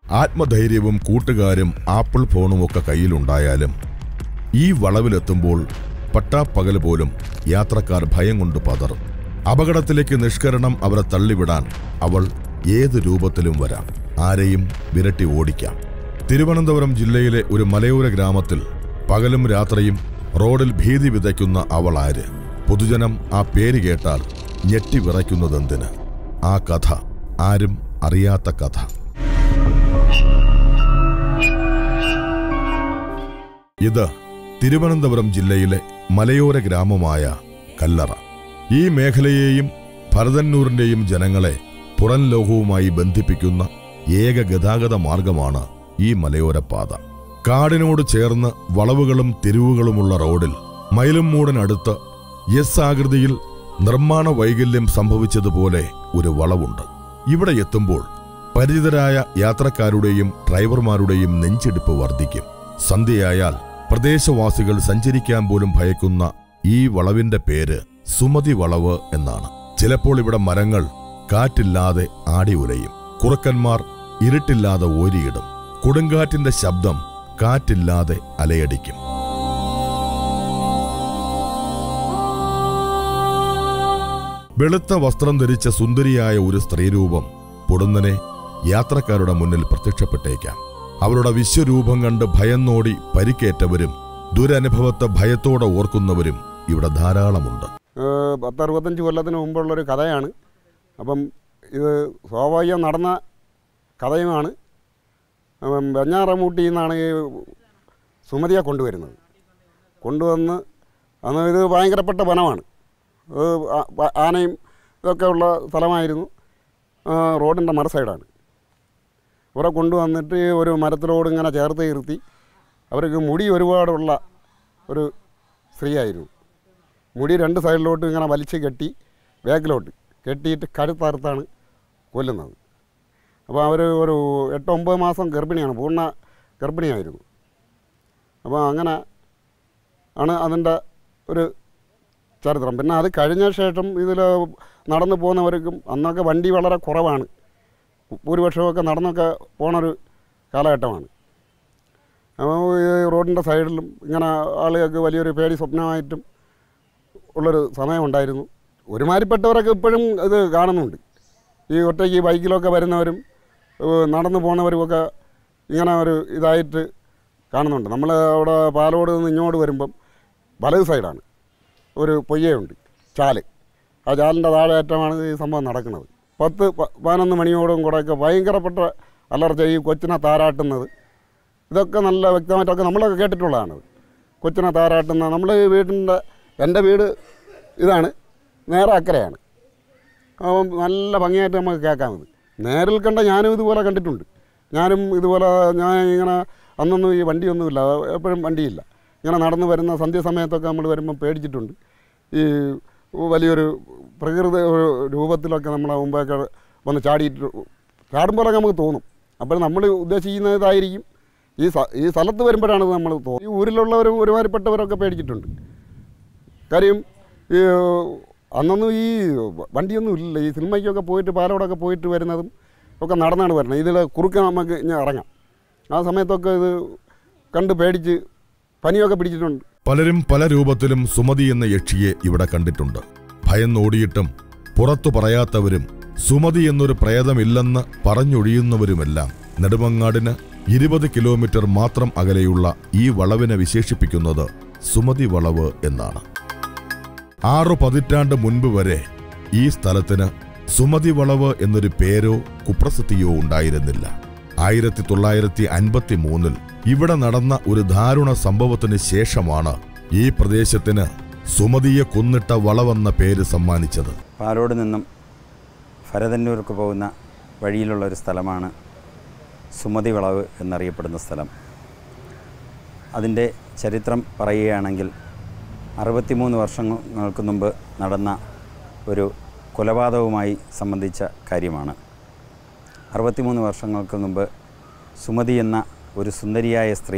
ആത്മധൈര്യവും കൂട്ടുകാരും ആപ്പിൾ ഫോണും ഒക്കെ കയ്യിലുണ്ടായാലും ഈ വളവിലെത്തുമ്പോൾ പട്ടാപ്പകൽ പോലും യാത്രക്കാർ ഭയം കൊണ്ട് പതറും അപകടത്തിലേക്ക് നിഷ്കരണം അവരെ തള്ളിവിടാൻ അവൾ ഏത് രൂപത്തിലും വരാം ആരെയും വിരട്ടി ഓടിക്കാം തിരുവനന്തപുരം ജില്ലയിലെ ഒരു മലയോര ഗ്രാമത്തിൽ പകലും രാത്രിയും റോഡിൽ ഭീതി വിതയ്ക്കുന്ന അവൾ ആര് പൊതുജനം ആ പേര് കേട്ടാൽ ഞെട്ടി വിറയ്ക്കുന്നതെന്തിന് ആ കഥ ആരും അറിയാത്ത കഥ ഇത് തിരുവനന്തപുരം ജില്ലയിലെ മലയോര ഗ്രാമമായ കല്ലറ ഈ മേഖലയെയും ഭരതന്നൂറിന്റെയും ജനങ്ങളെ പുറം ലോകവുമായി ബന്ധിപ്പിക്കുന്ന ഏക ഗതാഗത മാർഗമാണ് ഈ മലയോര പാത കാടിനോട് ചേർന്ന് വളവുകളും തിരിവുകളുമുള്ള റോഡിൽ മയിലും മൂടനടുത്ത് എസ് ആകൃതിയിൽ നിർമ്മാണ വൈകല്യം സംഭവിച്ചതുപോലെ ഒരു വളവുണ്ട് ഇവിടെ എത്തുമ്പോൾ പരിചിതരായ യാത്രക്കാരുടെയും ഡ്രൈവർമാരുടെയും നെഞ്ചെടുപ്പ് വർദ്ധിക്കും സന്ധ്യയായാൽ പ്രദേശവാസികൾ സഞ്ചരിക്കാൻ പോലും ഭയക്കുന്ന ഈ വളവിന്റെ പേര് സുമതി വളവ് എന്നാണ് ചിലപ്പോൾ ഇവിടെ മരങ്ങൾ കാറ്റില്ലാതെ ആടി ഉലയും കുറുക്കന്മാർ ഇരുട്ടില്ലാതെ ഓരിയിടും കൊടുങ്കാറ്റിന്റെ ശബ്ദം കാറ്റില്ലാതെ അലയടിക്കും വെളുത്ത വസ്ത്രം ധരിച്ച സുന്ദരിയായ ഒരു സ്ത്രീരൂപം പൊടുന്നനെ യാത്രക്കാരുടെ മുന്നിൽ പ്രത്യക്ഷപ്പെട്ടേക്കാം അവരുടെ വിശ്വരൂപം കണ്ട് ഭയന്നോടി പരിക്കേറ്റവരും ദുരനുഭവത്തെ ഭയത്തോടെ ഓർക്കുന്നവരും ഇവിടെ ധാരാളമുണ്ട് ഏഹ് പത്ത് അറുപത്തഞ്ച് കൊല്ലത്തിന് മുമ്പുള്ളൊരു കഥയാണ് അപ്പം ഇത് സ്വാഭാവികം നടന്ന കഥയുമാണ് അപ്പം വെഞ്ഞാറമൂട്ടിയിൽ നിന്നാണ് ഈ സുമതിയെ കൊണ്ടുവരുന്നത് കൊണ്ടുവന്ന് അന്ന് ഇത് ഭയങ്കരപ്പെട്ട വനമാണ് ഇത് ആ- ആ- ആനയും ഇതൊക്കെ ഉള്ള സ്ഥലമായിരുന്നു റോഡിൻ്റെ മറ സൈഡാണ് അവരെ കൊണ്ടുവന്നിട്ട് ഒരു മരത്തിലോട് ഇങ്ങനെ ചേർത്ത് നിർത്തി അവർക്ക് മുടി ഒരുപാടുള്ള ഒരു സ്ത്രീയായിരുന്നു മുടി രണ്ട് സൈഡിലോട്ട് ഇങ്ങനെ വലിച്ച് കെട്ടി ബാക്കിലോട്ട് കെട്ടിയിട്ട് കഴുത്തറുത്താണ് കൊല്ലുന്നത് അപ്പോൾ അവർ ഒരു എട്ട് ഒമ്പത് മാസം ഗർഭിണിയാണ് പൂർണ്ണ ഗർഭിണിയായിരുന്നു അപ്പോൾ അങ്ങനെ ആണ് അതിൻ്റെ ഒരു ചരിത്രം പിന്നെ അത് കഴിഞ്ഞ ശേഷം ഇതിൽ നടന്നു പോകുന്നവർക്കും അന്നൊക്കെ വണ്ടി വളരെ കുറവാണ് ഭൂരിപക്ഷമൊക്കെ നടന്നൊക്കെ പോണൊരു കാലഘട്ടമാണ് അപ്പോൾ ഈ റോഡിൻ്റെ സൈഡിലും ഇങ്ങനെ ആളുകൾക്ക് വലിയൊരു പേടി സ്വപ്നമായിട്ടും ഉള്ളൊരു സമയമുണ്ടായിരുന്നു ഒരുമാതിരിപ്പെട്ടവരൊക്കെ ഇപ്പോഴും ഇത് കാണുന്നുണ്ട് ഈ ഒറ്റയ്ക്ക് ബൈക്കിലൊക്കെ വരുന്നവരും ഏഹ് നടന്നു പോകുന്നവരുമൊക്കെ ഇങ്ങനെ ഒരു ഇതായിട്ട് കാണുന്നുണ്ട് നമ്മൾ അവിടെ പാലോട് നിന്ന് ഇങ്ങോട്ട് വരുമ്പം വലത് സൈഡാണ് ഒരു പൊയ്യയുണ്ട് ചാല് ആ ചാലിൻ്റെ താഴെയറ്റമാണ് ഈ സംഭവം നടക്കുന്നത് പത്ത് പ- പതിനൊന്ന് മണിയോടും കൂടെയൊക്കെ ഭയങ്കരപ്പെട്ട അലർച്ച ഈ കൊച്ചിനെ താരാട്ടുന്നത് ഇതൊക്കെ നല്ല വ്യക്തമായിട്ടൊക്കെ നമ്മളൊക്കെ കേട്ടിട്ടുള്ളതാണത് കൊച്ചിനെ താരാട്ടുന്ന നമ്മൾ വീടിൻ്റെ എൻ്റെ വീട് ഇതാണ് നേരെ അക്കരയാണ് അപ്പം നല്ല ഭംഗിയായിട്ട് നമുക്ക് കേൾക്കാം ഇത് നേരിൽ കണ്ട ഞാനും ഇതുപോലെ കണ്ടിട്ടുണ്ട് ഞാനും ഇതുപോലെ ഞാൻ ഇങ്ങനെ അന്നൊന്നും ഈ വണ്ടിയൊന്നുമില്ല എപ്പോഴും വണ്ടിയില്ല ഇങ്ങനെ നടന്നു വരുന്ന സന്ധ്യാസമയത്തൊക്കെ നമ്മൾ വരുമ്പോൾ പേടിച്ചിട്ടുണ്ട് ഈ വലിയൊരു പ്രകൃതി ഒരു രൂപത്തിലൊക്കെ നമ്മളെ മുമ്പൊക്കെ വന്ന് ചാടിയിട്ട് ചാടുമ്പോഴൊക്കെ നമുക്ക് തോന്നും അപ്പോൾ നമ്മൾ ഉദ്ദേശിക്കുന്നത് ഇതായിരിക്കും ഈ സ ഈ സ്ഥലത്ത് വരുമ്പോഴാണ് ഇത് നമ്മൾ തോന്നും ഈ ഊരിലുള്ളവരും ഒരുമാതിരിപ്പെട്ടവരൊക്കെ പേടിച്ചിട്ടുണ്ട് കാര്യം ഈ അന്നൊന്നും ഈ വണ്ടിയൊന്നും ഇല്ല ഈ സിനിമയ്ക്കൊക്കെ പോയിട്ട് പാലോടൊക്കെ പോയിട്ട് വരുന്നതും ഒക്കെ നടന്നാണ് വരുന്നത് ഇതിൽ കുറുക്ക നമുക്ക് ഇങ്ങനെ ഇറങ്ങാം ആ സമയത്തൊക്കെ ഇത് കണ്ട് പേടിച്ച് പനിയൊക്കെ പിടിച്ചിട്ടുണ്ട് പലരും പല രൂപത്തിലും സുമതി എന്ന യക്ഷിയെ ഇവിടെ കണ്ടിട്ടുണ്ട് ഭയന്നോടിയിട്ടും പുറത്തു പറയാത്തവരും സുമതി എന്നൊരു പ്രേതമില്ലെന്ന് പറഞ്ഞൊഴിയുന്നവരുമെല്ലാം നെടുമങ്ങാടിന് ഇരുപത് കിലോമീറ്റർ മാത്രം അകലെയുള്ള ഈ വളവിനെ വിശേഷിപ്പിക്കുന്നത് സുമതി വളവ് എന്നാണ് ആറു പതിറ്റാണ്ട് മുൻപ് വരെ ഈ സ്ഥലത്തിന് സുമതി വളവ് എന്നൊരു പേരോ കുപ്രസിദ്ധിയോ ഉണ്ടായിരുന്നില്ല ആയിരത്തി തൊള്ളായിരത്തി അൻപത്തി മൂന്നിൽ ഇവിടെ നടന്ന ഒരു ദാരുണ സംഭവത്തിന് ശേഷമാണ് ഈ പ്രദേശത്തിന് സുമതിയെ കൊന്നിട്ട വളവെന്ന പേര് സമ്മാനിച്ചത് പാലോട് നിന്നും ഭരതന്നൂർക്ക് പോകുന്ന വഴിയിലുള്ള ഒരു സ്ഥലമാണ് സുമതി വളവ് എന്നറിയപ്പെടുന്ന സ്ഥലം അതിൻ്റെ ചരിത്രം പറയുകയാണെങ്കിൽ അറുപത്തിമൂന്ന് വർഷങ്ങൾക്ക് മുമ്പ് നടന്ന ഒരു കൊലപാതകവുമായി സംബന്ധിച്ച കാര്യമാണ് അറുപത്തിമൂന്ന് വർഷങ്ങൾക്ക് മുമ്പ് സുമതി എന്ന ഒരു സുന്ദരിയായ സ്ത്രീ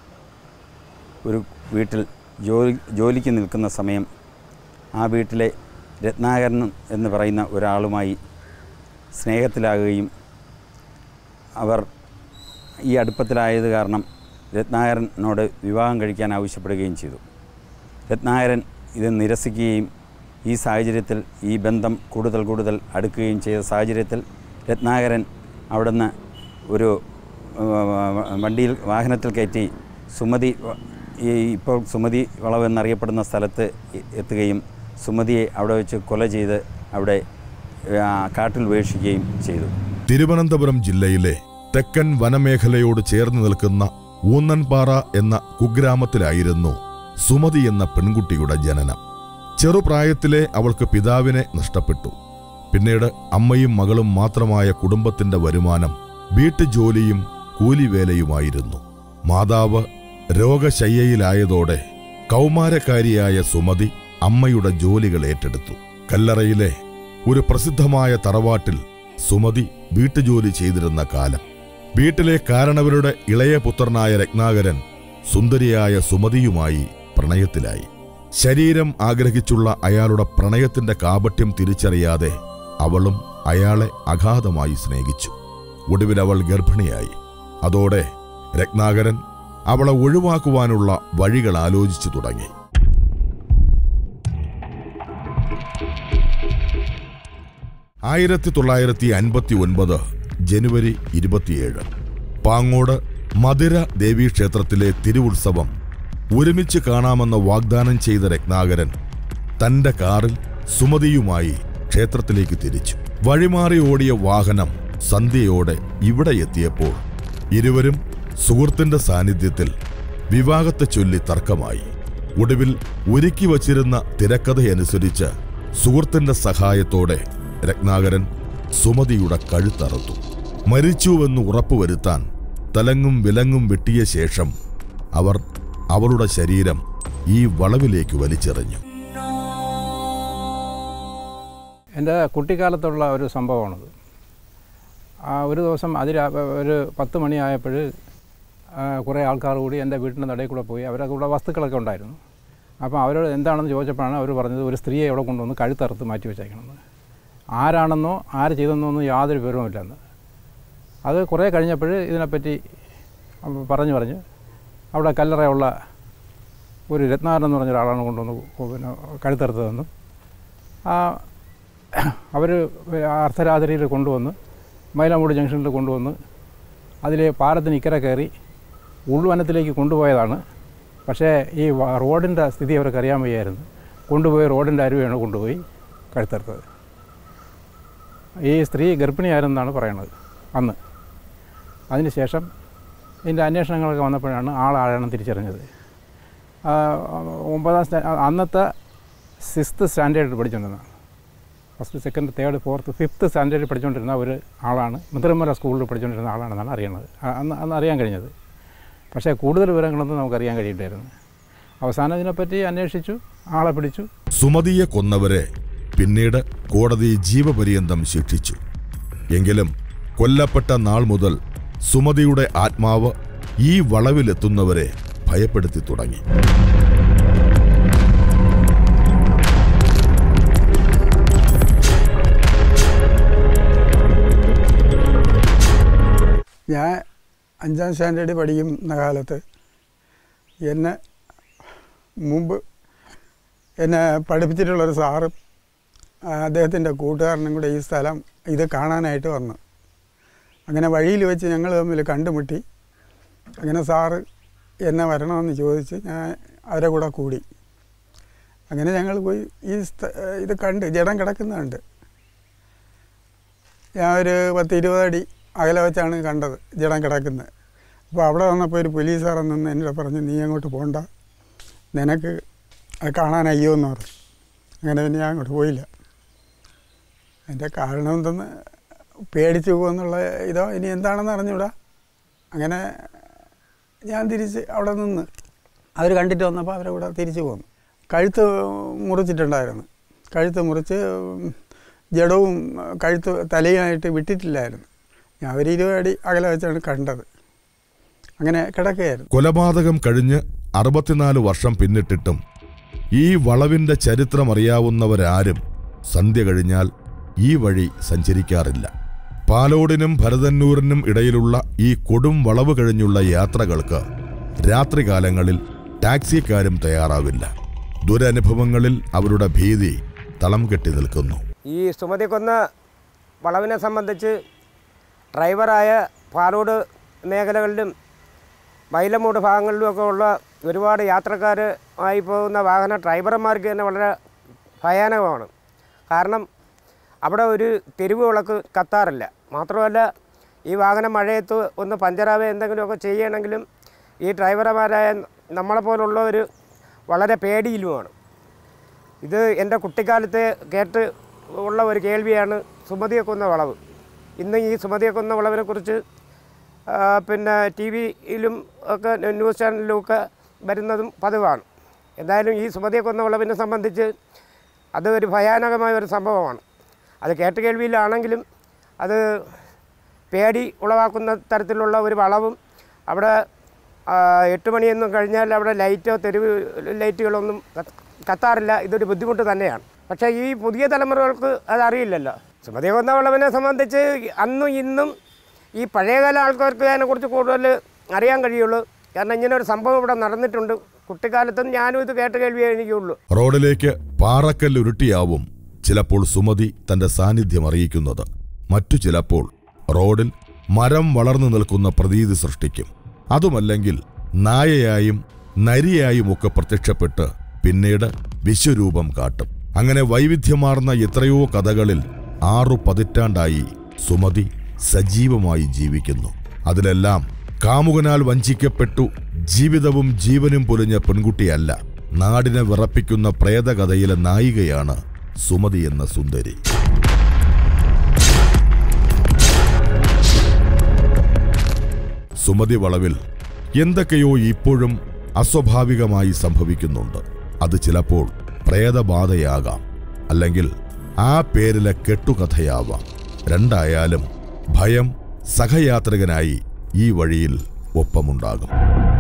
ഒരു വീട്ടിൽ ജോലി ജോലിക്ക് നിൽക്കുന്ന സമയം ആ വീട്ടിലെ രത്നാകരൻ എന്ന് പറയുന്ന ഒരാളുമായി സ്നേഹത്തിലാകുകയും അവർ ഈ അടുപ്പത്തിലായത് കാരണം രത്നാകരനോട് വിവാഹം കഴിക്കാൻ ആവശ്യപ്പെടുകയും ചെയ്തു രത്നാകരൻ ഇത് നിരസിക്കുകയും ഈ സാഹചര്യത്തിൽ ഈ ബന്ധം കൂടുതൽ കൂടുതൽ അടുക്കുകയും ചെയ്ത സാഹചര്യത്തിൽ രത്നാകരൻ അവിടുന്ന് ഒരു ആ, വണ്ടിയിൽ വാഹനത്തിൽ കയറ്റി സുമതി വ- ഈ ഇപ്പോൾ സുമതി വളവ് എന്നറിയപ്പെടുന്ന സ്ഥലത്ത് എ- എത്തുകയും സുമതിയെ അവിടെ വെച്ച് കൊല ചെയ്ത് അവിടെ ആ, കാട്ടിൽ ഉപേക്ഷിക്കുകയും ചെയ്തു തിരുവനന്തപുരം ജില്ലയിലെ തെക്കൻ വനമേഖലയോട് ചേർന്ന് നിൽക്കുന്ന ഊന്നൻപാറ എന്ന കുഗ്രാമത്തിലായിരുന്നു സുമതി എന്ന പെൺകുട്ടിയുടെ ജനനം ചെറുപ്രായത്തിലെ അവൾക്ക് പിതാവിനെ നഷ്ടപ്പെട്ടു പിന്നീട് അമ്മയും മകളും മാത്രമായ കുടുംബത്തിന്റെ വരുമാനം വീട്ടുജോലിയും കൂലിവേലയുമായിരുന്നു മാതാവ് രോഗശയ്യയിലായതോടെ കൗമാരക്കാരിയായ സുമതി അമ്മയുടെ ജോലികൾ ഏറ്റെടുത്തു കല്ലറയിലെ ഒരു പ്രസിദ്ധമായ തറവാട്ടിൽ സുമതി വീട്ടുജോലി ചെയ്തിരുന്ന കാലം വീട്ടിലെ കാരണവരുടെ ഇളയ പുത്രനായ രത്നാകരൻ സുന്ദരിയായ സുമതിയുമായി പ്രണയത്തിലായി ശരീരം ആഗ്രഹിച്ചുള്ള അയാളുടെ പ്രണയത്തിന്റെ കാപട്യം തിരിച്ചറിയാതെ അവളും അയാളെ അഗാധമായി സ്നേഹിച്ചു ഒടുവിൽ അവൾ ഗർഭിണിയായി അതോടെ രത്നാകരൻ അവളെ ഒഴിവാക്കുവാനുള്ള വഴികൾ ആലോചിച്ചു തുടങ്ങി ആയിരത്തി തൊള്ളായിരത്തി അൻപത്തി ഒൻപത് ജനുവരി ഇരുപത്തിയേഴ് പാങ്ങോട് മധുര ദേവീക്ഷേത്രത്തിലെ തിരുവുത്സവം ഒരുമിച്ച് കാണാമെന്ന് വാഗ്ദാനം ചെയ്ത രത്നാകരൻ തന്റെ കാറിൽ സുമതിയുമായി ക്ഷേത്രത്തിലേക്ക് തിരിച്ചു വഴിമാറി ഓടിയ വാഹനം സന്ധ്യയോടെ ഇവിടെ എത്തിയപ്പോൾ ഇരുവരും സുഹൃത്തിന്റെ സാന്നിധ്യത്തിൽ വിവാഹത്തെ ചൊല്ലി തർക്കമായി ഒടുവിൽ ഒരുക്കി വച്ചിരുന്ന തിരക്കഥയനുസരിച്ച് സുഹൃത്തിന്റെ സഹായത്തോടെ രത്നാകരൻ സുമതിയുടെ കഴുത്തറുത്തു മരിച്ചുവെന്ന് ഉറപ്പുവരുത്താൻ തലങ്ങും വിലങ്ങും വെട്ടിയ ശേഷം അവർ അവളുടെ ശരീരം ഈ വളവിലേക്ക് വലിച്ചെറിഞ്ഞു എൻ്റെ കുട്ടിക്കാലത്തുള്ള ഒരു സംഭവമാണത് ആ ഒരു ദിവസം അതിൽ ഒരു പത്ത് മണിയായപ്പോൾ കുറേ ആൾക്കാർ കൂടി എൻ്റെ വീട്ടിൻ്റെ നടയിൽ കൂടെ പോയി അവരുടെ കൂടെ വസ്തുക്കളൊക്കെ ഉണ്ടായിരുന്നു അപ്പോൾ അവരോട് എന്താണെന്ന് ചോദിച്ചപ്പോഴാണ് അവർ പറഞ്ഞത് ഒരു സ്ത്രീയെ ഇവിടെ കൊണ്ടുവന്ന് കഴുത്തറുത്ത് മാറ്റി വെച്ചേക്കണമെന്ന് ആരാണെന്നോ ആര് ചെയ്തെന്നോ ഒന്നും യാതൊരു വിവരവുമില്ലെന്ന് അത് കുറേ കഴിഞ്ഞപ്പോൾ ഇതിനെപ്പറ്റി പറഞ്ഞു പറഞ്ഞ് അവിടെ കല്ലറയുള്ള ഒരു രത്നാകരൻ എന്ന് പറഞ്ഞ ഒരാളാണ് കൊണ്ടുവന്ന് പിന്നെ കഴുത്തറുത്തതെന്നും ആ അവർ അർദ്ധരാത്രിയിൽ കൊണ്ടുവന്ന് മൈലാമൂട് ജംഗ്ഷനിൽ കൊണ്ടുവന്ന് അതിൽ പാലത്തിന് ഇക്കരെ കയറി ഉൾവനത്തിലേക്ക് കൊണ്ടുപോയതാണ് പക്ഷേ ഈ വ- റോഡിൻ്റെ സ്ഥിതി അവർക്ക് അറിയാൻ വയ്യായിരുന്നു കൊണ്ടുപോയി റോഡിൻ്റെ അരുവയാണ് കൊണ്ടുപോയി കഴുത്തറുത്തത് ഈ സ്ത്രീ ഗർഭിണിയായിരുന്നെന്നാണ് പറയണത് അന്ന് അതിനുശേഷം ഇതിൻ്റെ അന്വേഷണങ്ങളൊക്കെ വന്നപ്പോഴാണ് ആളാഴണം തിരിച്ചറിഞ്ഞത് ആ, ഒമ്പതാം സ്റ്റാ അന്നത്തെ സിക്സ്ത് സ്റ്റാൻഡേർഡ് പഠിച്ചുകൊണ്ടിരുന്ന first second third fourth fifth സ്റ്റാൻഡേർഡിൽ പഠിച്ചുകൊണ്ടിരുന്ന ഒരു ആളാണ് മുദ്രമല സ്കൂളിൽ പഠിച്ചുകൊണ്ടിരുന്ന ആളാണെന്നാണ് അറിയുന്നത് ആ- അന്ന് അന്ന് അറിയാൻ കഴിഞ്ഞത് പക്ഷേ കൂടുതൽ വിവരങ്ങളൊന്നും നമുക്കറിയാൻ കഴിയില്ലായിരുന്നു അവസാനം ഇതിനെപ്പറ്റി അന്വേഷിച്ചു ആളെ പിടിച്ചു സുമതിയെ കൊന്നവരെ പിന്നീട് കോടതി ജീവപര്യന്തം ശിക്ഷിച്ചു എങ്കിലും കൊല്ലപ്പെട്ട നാൾ മുതൽ സുമതിയുടെ ആത്മാവ് ഈ വളവിലെത്തുന്നവരെ ഭയപ്പെടുത്തി തുടങ്ങി ഞാൻ അഞ്ചാം സ്റ്റാൻഡേർഡിൽ പഠിക്കുന്ന കാലത്ത് എന്നെ മുമ്പ് എന്നെ പഠിപ്പിച്ചിട്ടുള്ളൊരു സാറും ആ, അദ്ദേഹത്തിൻ്റെ കൂട്ടുകാരനും കൂടെ ഈ സ്ഥലം ഇത് കാണാനായിട്ട് വന്നു അങ്ങനെ വഴിയിൽ വെച്ച് ഞങ്ങൾ തമ്മിൽ കണ്ടുമുട്ടി അങ്ങനെ സാറ് എന്നെ വരണമെന്ന് ചോദിച്ച് ഞാൻ അവരെ കൂടെ കൂടി അങ്ങനെ ഞങ്ങൾ പോയി ഈ സ്ഥ- ഇത് കണ്ട് ജഡം കിടക്കുന്നുണ്ട് ഞാൻ ഒരു പത്ത് ഇരുപത് അടി അകലെ വെച്ചാണ് കണ്ടത് ജഡം കിടക്കുന്നത് അപ്പോൾ അവിടെ വന്നപ്പോൾ ഒരു പോലീസുകാരൻ നിന്ന് എന്നോട് പറഞ്ഞു നീ അങ്ങോട്ട് പോകണ്ട നിനക്ക് അത് കാണാൻ അയ്യോ എന്ന് പറഞ്ഞു അങ്ങനെ പിന്നെ ഞാൻ അങ്ങോട്ട് പോയില്ല അതിൻ്റെ കാരണം എന്തെന്ന് പേടിച്ചു പോകുമെന്നുള്ള ഇതോ ഇനി എന്താണെന്ന് അറിഞ്ഞൂടാ അങ്ങനെ ഞാൻ തിരിച്ച് അവിടെ നിന്ന് അവർ കണ്ടിട്ട് വന്നപ്പോൾ അവരെ കൂടെ തിരിച്ചു പോന്നു കഴുത്ത് മുറിച്ചിട്ടുണ്ടായിരുന്നു കഴുത്ത് മുറിച്ച് ജഡവും കഴുത്ത് തലയുമായിട്ട് വിട്ടിട്ടില്ലായിരുന്നു ഞാൻ ഒരു ഇരുപത് അടി അകലെ വെച്ചാണ് കണ്ടത് അങ്ങനെ കിടക്കുകയായിരുന്നു കൊലപാതകം കഴിഞ്ഞ് അറുപത്തിനാല് വർഷം പിന്നിട്ടിട്ടും ഈ വളവിന്റെ ചരിത്രം അറിയാവുന്നവരാരും സന്ധ്യ കഴിഞ്ഞാൽ ഈ വഴി സഞ്ചരിക്കാറില്ല പാലോടിനും ഭരതന്നൂരിനും ഇടയിലുള്ള ഈ കൊടും വളവ് കഴിഞ്ഞുള്ള യാത്രകൾക്ക് രാത്രികാലങ്ങളിൽ ടാക്സിക്കാരും തയ്യാറാവില്ല ദുരനുഭവങ്ങളിൽ അവരുടെ ഭീതി തളം കെട്ടി നിൽക്കുന്നു ഈ സുമതിക്കൊന്ന വളവിനെ സംബന്ധിച്ച് ഡ്രൈവറായ പാലോട് മേഖലകളിലും മൈലമൂട് ഭാഗങ്ങളിലുമൊക്കെ ഉള്ള ഒരുപാട് യാത്രക്കാർ ആയി പോകുന്ന വാഹന ഡ്രൈവർമാർക്ക് തന്നെ വളരെ ഭയാനകമാണ് കാരണം അവിടെ ഒരു തെരുവ് വിളക്ക് കത്താറില്ല മാത്രമല്ല ഈ വാഹനം മഴയത്ത് ഒന്ന് പഞ്ചറാവേ എന്തെങ്കിലുമൊക്കെ ചെയ്യണമെങ്കിലും ഈ ഡ്രൈവർമാരായ നമ്മളെപ്പോലുള്ളവർ വളരെ പേടിയിലുമാണ് ഇത് എൻ്റെ കുട്ടിക്കാലത്തെ കേട്ട് ഉള്ള ഒരു കേൾവിയാണ് സുമതിയെ കൊന്ന വളവ് ഇന്ന് ഈ സുമതിയെ കൊന്ന വളവിനെക്കുറിച്ച് ആ, പിന്നെ ടി വിയിലും ഒക്കെ ന്യൂസ് ചാനലിലും ഒക്കെ വരുന്നതും പതിവാണ് എന്തായാലും ഈ സുമതിയെ കൊന്ന വളവിനെ സംബന്ധിച്ച് അത് ഒരു ഭയാനകമായ ഒരു സംഭവമാണ് അത് കേട്ട് കേൾവിയിലാണെങ്കിലും അത് പേടി ഉളവാക്കുന്ന തരത്തിലുള്ള ഒരു വളവും അവിടെ ആ, എട്ട് മണിയൊന്നും കഴിഞ്ഞാൽ അവിടെ ലൈറ്റോ തെരുവ് ലൈറ്റുകളൊന്നും കത്ത് കത്താറില്ല ഇതൊരു ബുദ്ധിമുട്ട് തന്നെയാണ് പക്ഷേ ഈ പുതിയ തലമുറകൾക്ക് അതറിയില്ലല്ലോ സുമതി കൊന്നവളവിനെ സംബന്ധിച്ച് അന്നും ഇന്നും ഈ പഴയകാല ആൾക്കാർക്ക് അതിനെക്കുറിച്ച് കൂടുതൽ അറിയാൻ കഴിയുള്ളൂ കാരണം ഇങ്ങനെ ഒരു സംഭവം ഇവിടെ നടന്നിട്ടുണ്ട് കുട്ടിക്കാലത്തും ഞാനും ഇത് കേട്ട് കേൾവിയേ എനിക്കുള്ളൂ റോഡിലേക്ക് പാറക്കല്ലുരുട്ടിയാവും ചിലപ്പോൾ സുമതി തന്റെ സാന്നിധ്യം അറിയിക്കുന്നത് മറ്റു ചിലപ്പോൾ റോഡിൽ മരം വളർന്നു നിൽക്കുന്ന പ്രതീതി സൃഷ്ടിക്കും അതുമല്ലെങ്കിൽ നായയായും നരിയായും ഒക്കെ പ്രത്യക്ഷപ്പെട്ട് പിന്നീട് വിശ്വരൂപം കാട്ടും അങ്ങനെ വൈവിധ്യമാർന്ന എത്രയോ കഥകളിൽ ആറു പതിറ്റാണ്ടായി സുമതി സജീവമായി ജീവിക്കുന്നു അതിലെല്ലാം കാമുകനാൽ വഞ്ചിക്കപ്പെട്ടു ജീവിതവും ജീവനും പൊലിഞ്ഞ പെൺകുട്ടിയല്ല നാടിനെ വിറപ്പിക്കുന്ന പ്രേതകഥയിലെ നായികയാണ് സുമതി എന്ന സുന്ദരി സുമതി വളവിൽ എന്തൊക്കെയോ ഇപ്പോഴും അസ്വാഭാവികമായി സംഭവിക്കുന്നുണ്ട് അത് ചിലപ്പോൾ പ്രേതബാധയാകാം അല്ലെങ്കിൽ ആ പേരിലെ കെട്ടുകഥയാവാം രണ്ടായാലും ഭയം സഹയാത്രികനായി ഈ വഴിയിൽ ഒപ്പമുണ്ടാകും